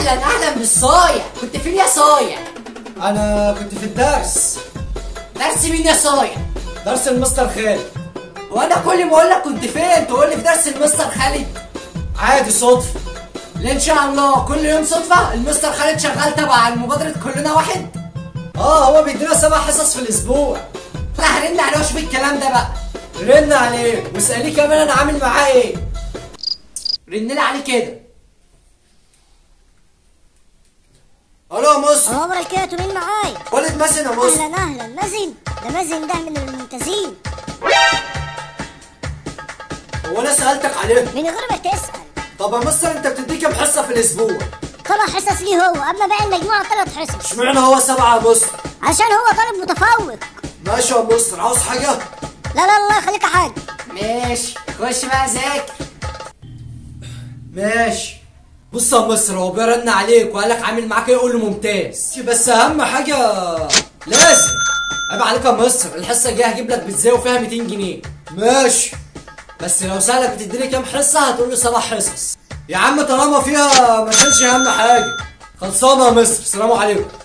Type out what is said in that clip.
اهلا اهلا بالصايع كنت فين يا صايع انا كنت في الدرس درس مين يا صايع درس المستر خالد وانا كل ما اقول لك كنت فين تقول لي في درس المستر خالد عادي صدفه لا ان شاء الله كل يوم صدفه المستر خالد شغال تبع المبادره كلنا واحد اه هو بيدينا سبع حصص في الاسبوع لا هرن عليه واشوف الكلام ده بقى رن عليه واساليه كمان انا عامل معاه ايه رن لي عليه كده الو يا مصر هو بركاته مين معايا؟ ولد مازن يا مصر اهلا اهلا مازن ده مازن ده من الممتازين هو انا سالتك عليه من غير ما تسال طب يا مستر انت بتدي كام حصه في الاسبوع طلع حصص ليه هو اما باقي المجموعه ثلاث حصص اشمعنى هو سبعه يا مستر عشان هو طالب متفوق ماشي يا مستر عاوز حاجه لا لا الله يخليك يا حاج ماشي خش بقى ذاكر ماشي بص يا مصر هو بيرن عليك وقال لك عامل معاك ايه قول له ممتاز بس اهم حاجه لازم عيب عليك يا مصر الحصه الجايه هجيب لك بيتزا وفيها 200 جنيه ماشي بس لو سالك بتديني كام حصه هتقول له سبع حصص يا عم طالما فيها ما شالش اهم حاجه خلصانه يا مصر سلام عليكم